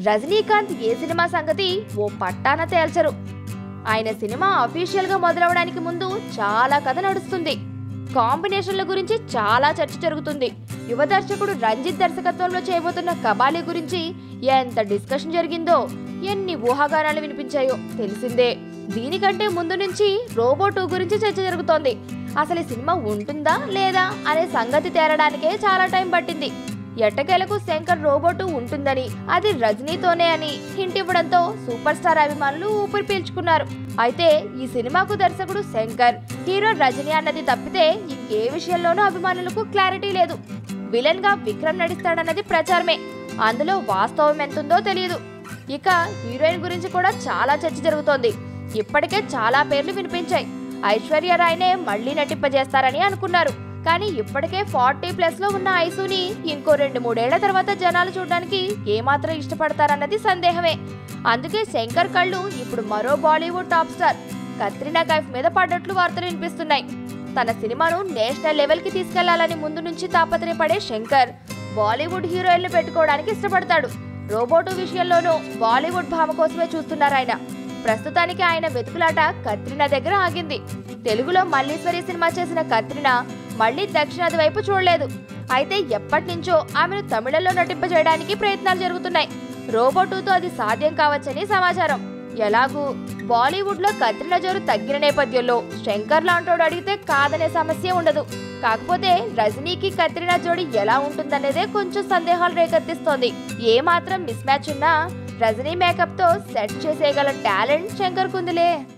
రజనీకాంత్ ఏ cinema సంగతి ఓ పట్టాన తేల్చరు ఆయన cinema official గా మొదలవడానికి ముందు చాలా కథ నడుస్తుంది కాంబినేషన్ల గురించి చాలా చర్చ జరుగుతుంది యువ దర్శకుడు రంజిత్ దర్శకత్వంలో చేయబోతున్న కబాలి గురించి ఎంత డిస్కషన్ జరిగిందో ఎన్ని ఊహాగానాలు వినిపించాయో తెలిసిందే దీనికంటే ముందు నుంచి రోబో టూ గురించి చర్చ జరుగుతోంది అసలు ఈ సినిమా ఉంటుందా లేదా అనే సంగతి తేలడానికే చాలా టైం పట్టింది ఎట్టకేలకు శంకర్ రోబోటు ఉంటుందని అది రజనీతోనే అని హింట్ ఇవ్వడంతో సూపర్ స్టార్ అభిమానులు ఊపిరి పీల్చుకున్నారు అయితే ఈ సినిమాకు దర్శకుడు శంకర్ హీరో రజనీ అన్నది తప్పితే ఇంకే విషయంలోనూ అభిమానులకు క్లారిటీ లేదు విలన్ గా విక్రమ్ నటిస్తాడన్నది ప్రచారమే అందులో వాస్తవం ఎంతుందో తెలియదు ఇక హీరోయిన్ గురించి కూడా చాలా చర్చ జరుగుతోంది ఇప్పటికే చాలా పేర్లు వినిపించాయి ఐశ్వర్య రాయ్నే మళ్ళీ నటింపజేస్తారని అనుకున్నారు కానీ ఇప్పటికే ఫార్టీ ప్లస్ లో ఉన్న ఐసుని ఇంకో రెండు మూడేళ్ల తర్వాత జనాలు చూడడానికి ఏమాత్రం ఇష్టపడతారన్నది సందేహమే అందుకే శంకర్ కళ్ళు ఇప్పుడు మరో Bollywood top star Katrina Kaif మీద పడ్డట్లు వార్తలు వినిపిస్తున్నాయి తన సినిమాను నేషనల్ లెవెల్ కి తీసుకెళ్లాలని ముందు నుంచి తాపత్రయపడే శంకర్ బాలీవుడ్ హీరోయిన్లు పెట్టుకోవడానికి ఇష్టపడతాడు రోబోటు విషయంలోనూ బాలీవుడ్ భామ కోసమే చూస్తున్నారు ఆయన ప్రస్తుతానికి ఆయన వెతుకులాట కత్రినా దగ్గర ఆగింది తెలుగులో మల్లీశ్వరి సినిమా చేసిన కత్రినా మళ్ళీ దక్షిణాది వైపు చూడలేదు అయితే ఎప్పటి నుంచో ఆమెను తమిళంలో నటింపజేయడానికి ప్రయత్నాలు జరుగుతున్నాయి రోబోటుతో అది సాధ్యం కావచ్చని సమాచారం ఎలాగూ బాలీవుడ్ లో కత్రినా జోరు తగ్గిన నేపథ్యంలో శంకర్ లాంటోడు అడిగితే కాదనే సమస్య ఉండదు కాకపోతే రజనీకి కత్రినా జోడి ఎలా ఉంటుందనేదే కొంచెం సందేహాలు రేకెత్తిస్తోంది ఏ మాత్రం మిస్ మ్యాచ్ ఉన్నా రజనీ మేకప్ తో సెట్ చేసేయగల టాలెంట్ శంకర్ కుందిలే